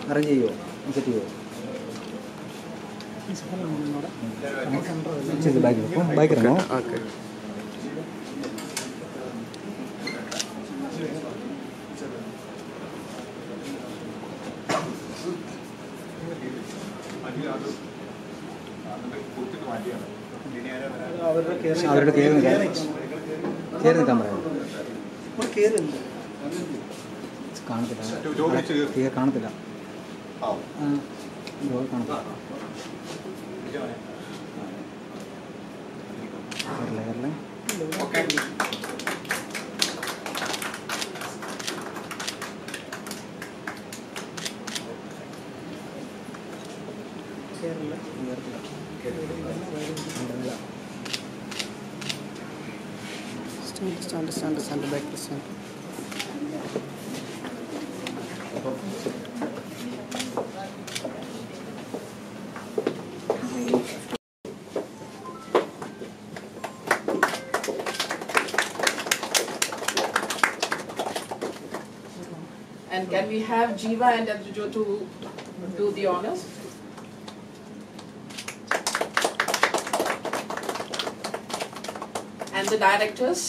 Arrange ചെയ്യുമോ set ചെയ്യുമോ ശരി ബാക്കിൽ ബാക്കിൽ ഇറങ്ങോ ഓക്കെ അവരുടെ കയറി നിൽക്കാൻ കയറി നിൽക്കാൻ പറയാം കാണത്തില്ല ക്ലിയർ കാണത്തില്ല ആ, ഡോർ കാണത്തില്ല Kerala Kerala stand stand stand stand back stand And can we have Jiva and Adrijo to do the honors? And the directors?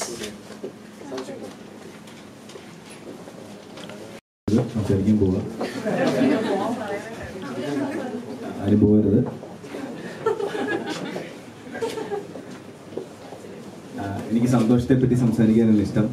സംസാരിക്കാൻ പോവാ ആരും പോകരുത് ആ, എനിക്ക് സന്തോഷത്തെ പറ്റി സംസാരിക്കാനാണ് ഇഷ്ടം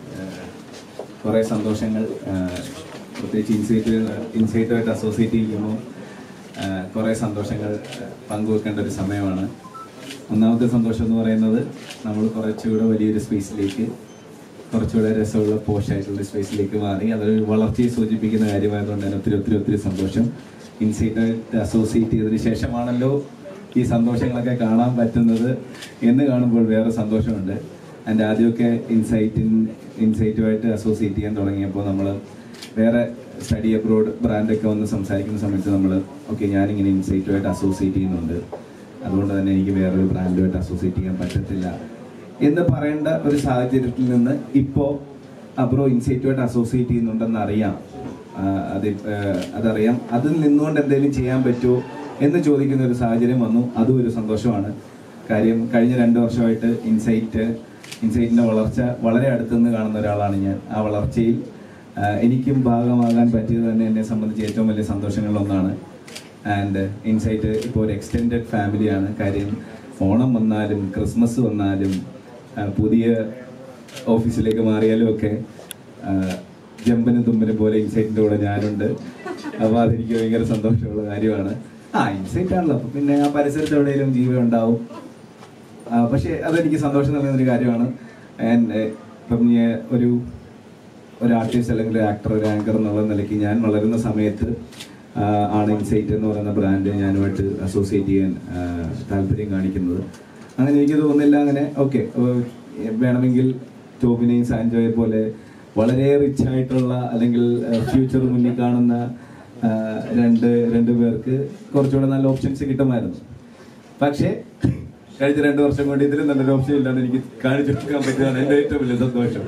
കുറേ സന്തോഷങ്ങൾ ആ, പ്രത്യേകിച്ച് ഇൻസൈറ്റ് ഇൻസൈറ്റുമായിട്ട് അസോസിയേറ്റ് ചെയ്യുമ്പോൾ കുറേ സന്തോഷങ്ങൾ ആ, പങ്കുവെക്കേണ്ട ഒരു സമയമാണ് ഒന്നാമത്തെ സന്തോഷം എന്ന് പറയുന്നത് നമ്മൾ കുറച്ചുകൂടെ വലിയൊരു സ്പേസിലേക്ക് കുറച്ചുകൂടെ രസമുള്ള പോഷായിട്ടുള്ള സ്പേസിലേക്ക് മാറി അതൊരു വളർച്ചയെ സൂചിപ്പിക്കുന്ന കാര്യമായതുകൊണ്ട് തന്നെ ഒത്തിരി ഒത്തിരി ഒത്തിരി സന്തോഷം ഇൻസൈറ്റായിട്ട് അസോസിയേറ്റ് ചെയ്തതിന് ശേഷമാണല്ലോ ഈ സന്തോഷങ്ങളൊക്കെ കാണാൻ പറ്റുന്നത് എന്ന് കാണുമ്പോൾ വേറെ സന്തോഷമുണ്ട് എൻ്റെ ആദ്യമൊക്കെ ഇൻസൈറ്റിൻ ഇൻസൈറ്റുമായിട്ട് അസോസിയേറ്റ് ചെയ്യാൻ തുടങ്ങിയപ്പോൾ നമ്മൾ വേറെ സ്റ്റഡി അബ്രോഡ് ബ്രാൻഡൊക്കെ വന്ന് സംസാരിക്കുന്ന സമയത്ത് നമ്മൾ ഓക്കെ ഞാനിങ്ങനെ ഇൻസൈറ്റുമായിട്ട് അസോസിയേറ്റ് ചെയ്യുന്നുണ്ട് അതുകൊണ്ട് തന്നെ എനിക്ക് വേറൊരു ബ്രാൻഡുമായിട്ട് അസോസിയേറ്റ് ചെയ്യാൻ പറ്റത്തില്ല എന്ന് പറയേണ്ട ഒരു സാഹചര്യത്തിൽ നിന്ന് ഇപ്പോൾ അബ്രോ ഇൻസൈറ്റുമായിട്ട് അസോസിയേറ്റ് ചെയ്യുന്നുണ്ടെന്ന് അറിയാം ആ, അത് ആ, അതറിയാം അതിൽ നിന്നുകൊണ്ട് എന്തെങ്കിലും ചെയ്യാൻ പറ്റുമോ എന്ന് ചോദിക്കുന്ന ഒരു സാഹചര്യം വന്നു അതും ഒരു സന്തോഷമാണ് കാര്യം കഴിഞ്ഞ രണ്ട് വർഷമായിട്ട് ഇൻസൈറ്റ് ഇൻസൈറ്റിൻ്റെ വളർച്ച വളരെ അടുത്തുനിന്ന് കാണുന്ന ഒരാളാണ് ഞാൻ ആ വളർച്ചയിൽ ആ, എനിക്കും ഭാഗമാകാൻ പറ്റിയത് തന്നെ എന്നെ സംബന്ധിച്ച് ഏറ്റവും വലിയ സന്തോഷങ്ങളിലൊന്നാണ് ആൻഡ് ഇൻസൈറ്റ് ഇപ്പോൾ ഒരു എക്സ്റ്റെൻഡഡ് ഫാമിലിയാണ് കാര്യം ഓണം വന്നാലും ക്രിസ്മസ് വന്നാലും ആ, പുതിയ ഓഫീസിലേക്ക് മാറിയാലും ഒക്കെ ആ, ജമ്പനും തുമ്പനും പോലെ ഇൻസൈറ്റിൻ്റെ കൂടെ ഞാനുണ്ട് അപ്പോൾ അതെനിക്ക് ഭയങ്കര സന്തോഷമുള്ള കാര്യമാണ് ആ ഇൻസൈറ്റ് ആണല്ലോ അപ്പോൾ പിന്നെ ആ പരിസരത്ത് എവിടെയെങ്കിലും ജീവൻ ഉണ്ടാവും ആ, പക്ഷേ അതെനിക്ക് സന്തോഷം നൽകുന്ന ഒരു കാര്യമാണ് ആൻഡ് ഇപ്പം ഞാൻ ഒരു ഒരു ആർട്ടിസ്റ്റ് അല്ലെങ്കിൽ ഒരു ആക്ടർ ഒരു ആങ്കർ എന്നുള്ള നിലയ്ക്ക് ഞാൻ വളരുന്ന സമയത്ത് ആ, ആണ് ഇൻസൈറ്റ് എന്ന് പറയുന്ന ബ്രാൻഡ് ഞാനുമായിട്ട് അസോസിയേറ്റ് ചെയ്യാൻ ആ, താല്പര്യം കാണിക്കുന്നത് അങ്ങനെ എനിക്ക് തോന്നുന്നില്ല അങ്ങനെ ഓക്കെ വേണമെങ്കിൽ ടോബിനെയും സാൻജോയെ പോലെ വളരെ റിച്ച് ആയിട്ടുള്ള അല്ലെങ്കിൽ ഫ്യൂച്ചർ മുന്നിൽ കാണുന്ന ആ, രണ്ട് രണ്ട് പേർക്ക് കുറച്ചുകൂടെ നല്ല ഓപ്ഷൻസ് കിട്ടുമായിരുന്നു പക്ഷേ കഴിഞ്ഞ രണ്ട് വർഷം കൊണ്ട് ഇതിലും നല്ലൊരു ഓപ്ഷൻ ഇല്ലാന്ന് എനിക്ക് കാണിച്ചു കൊടുക്കാൻ പറ്റുന്നതാണ് എൻ്റെ ഏറ്റവും വലിയ സന്തോഷം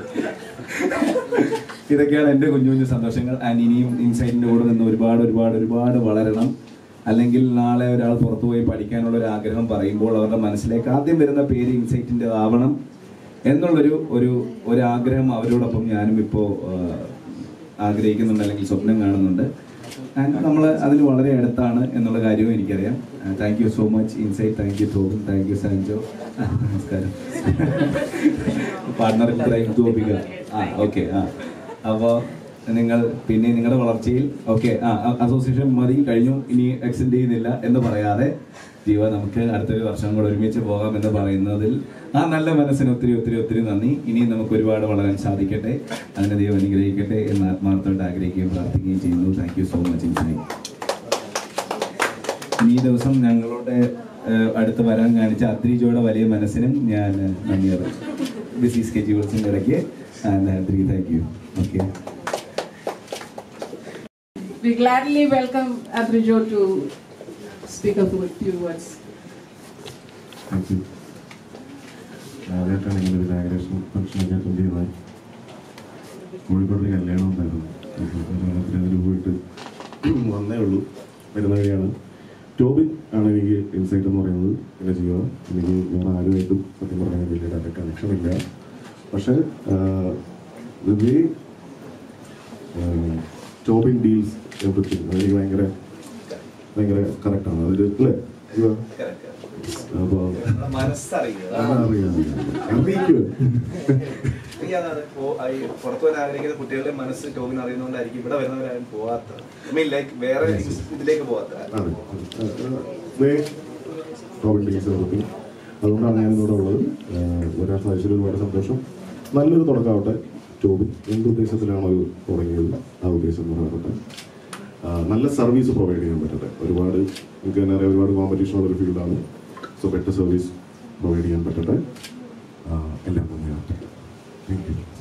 ഇതൊക്കെയാണ് എൻ്റെ കുഞ്ഞു കുഞ്ഞു സന്തോഷങ്ങൾ ആൻഡ് ഇനിയും ഇൻസൈറ്റിൻ്റെ കൂടെ നിന്ന് ഒരുപാട് ഒരുപാട് ഒരുപാട് വളരണം അല്ലെങ്കിൽ നാളെ ഒരാൾ പുറത്തു പോയി പഠിക്കാനുള്ള ഒരു ആഗ്രഹം പറയുമ്പോൾ അവരുടെ മനസ്സിലേക്ക് ആദ്യം വരുന്ന പേര് ഇൻസൈറ്റിൻ്റെ ആവണം എന്നുള്ളൊരു ഒരു ഒരു ആഗ്രഹം അവരോടൊപ്പം ഞാനും ഇപ്പോൾ ആഗ്രഹിക്കുന്നുണ്ട് അല്ലെങ്കിൽ സ്വപ്നം കാണുന്നുണ്ട് ആൻഡ് നമ്മൾ അതിന് വളരെ അടുത്താണ് എന്നുള്ള കാര്യവും എനിക്കറിയാം thank you so much insight thank you Tobin thank you Sanjo നമസ്കാരം പാർട്ണർ ഇത്രയും തോപിക ആ ഓക്കെ ആ അപ്പോൾ നിങ്ങൾ പിന്നെ നിങ്ങളുടെ വളർച്ചയിൽ ഓക്കെ ആ അസോസിയേഷൻ മതി കഴിഞ്ഞു ഇനി എക്സ്റ്റെൻഡ് ചെയ്യുന്നില്ല എന്ന് പറയാതെ ജീവ നമുക്ക് അടുത്തൊരു വർഷം കൂടെ ഒരുമിച്ച് പോകാം എന്ന് പറയുന്നതിൽ ആ നല്ല മനസ്സിന് ഒത്തിരി ഒത്തിരി ഒത്തിരി നന്ദി ഇനിയും നമുക്ക് ഒരുപാട് വളരാൻ സാധിക്കട്ടെ അതിനെ ദൈവം അനുഗ്രഹിക്കട്ടെ എന്ന് ആത്മാർത്ഥമായിട്ട് ആഗ്രഹിക്കുകയും പ്രാർത്ഥിക്കുകയും ചെയ്യുന്നു thank you so much insight ഇനി ഈ ദിവസം ഞങ്ങളുടെ ഏഹ്, അടുത്ത് വരാൻ കാണിച്ച അദ്രിജോയുടെ വലിയ മനസ്സിനും ഞാൻ ഏഹ്, നന്ദി അറിയിച്ചു ബിസി സ്കെഡ്യൂൾസിൻ്റെ ഇടയ്ക്ക് Adri thank you okay We gladly welcome Adrijo to speak a few words. Thank you ആദ്യമായിട്ടാണ് ഇങ്ങനെ ഒരു ഇനാഗ്രേഷൻ ഫംഗ്ഷനൊക്കെ അറ്റൻഡ് ചെയ്യുന്നത് കോഴിക്കോട് ഒരു കല്യാണം ഉണ്ടായിരുന്നു അപ്പോൾ കല്യാണത്തിന് അതിന് പോയിട്ട് വന്നേ ഉള്ളൂ വരുന്ന വഴിയാണ് ടോബിൻ ആണ് എനിക്ക് ഇൻസൈറ്റ് എന്ന് പറയുന്നത് പിന്നെ ചെയ്യുക എനിക്ക് വേറെ ആരുമായിട്ടും സത്യം പറഞ്ഞാൽ വലിയ ഡയറക്റ്റ് കണക്ഷൻ ഇല്ല പക്ഷേ the way Tobin deals everything അതെനിക്ക് ഭയങ്കര ഭയങ്കര കറക്റ്റാണ് അതിൽ അല്ലേ ഇവ? അപ്പോൾ മനസ്സറിയുക അറിയിക്കുക എനിക്ക് അതാണ് പോ- ഈ പുറത്തു വരാൻ ആഗ്രഹിക്കുന്ന കുട്ടികളുടെ മനസ്സ് ടോമിന് അറിയുന്നതുകൊണ്ടായിരിക്കും ഇവിടെ വരുന്നവരാരും പോവാത്തത് മീൻ ലൈക്ക് വേറെ ഇതിലേക്ക് പോവാത്തത് അതെ ടോബിൻ ഡീൽസ് എവറിത്തിങ് അതുകൊണ്ടാണ് ഞാൻ ഇവിടെ ഉള്ളത് ഏഹ് വരാൻ സാധിച്ചതിൽ ഒരുപാട് സന്തോഷം നല്ലൊരു തുടക്കമാവട്ടെ ടോബിൻ എന്ത് ഉദ്ദേശത്തിലാണോ ഇത് തുടങ്ങിയത് ആ ഉദ്ദേശം നടക്കട്ടെ ആ, നല്ല സർവീസ് പ്രൊവൈഡ് ചെയ്യാൻ പറ്റട്ടെ ഒരുപാട് നമുക്ക് തന്നെ അറിയാം ഒരുപാട് കോമ്പറ്റീഷൻ ഉള്ള ഒരു ഫീൽഡാണ് സോ ബെറ്റർ സർവീസ് പ്രൊവൈഡ് ചെയ്യാൻ പറ്റട്ടെ ആ, എല്ലാം നന്നായി താങ്ക് യു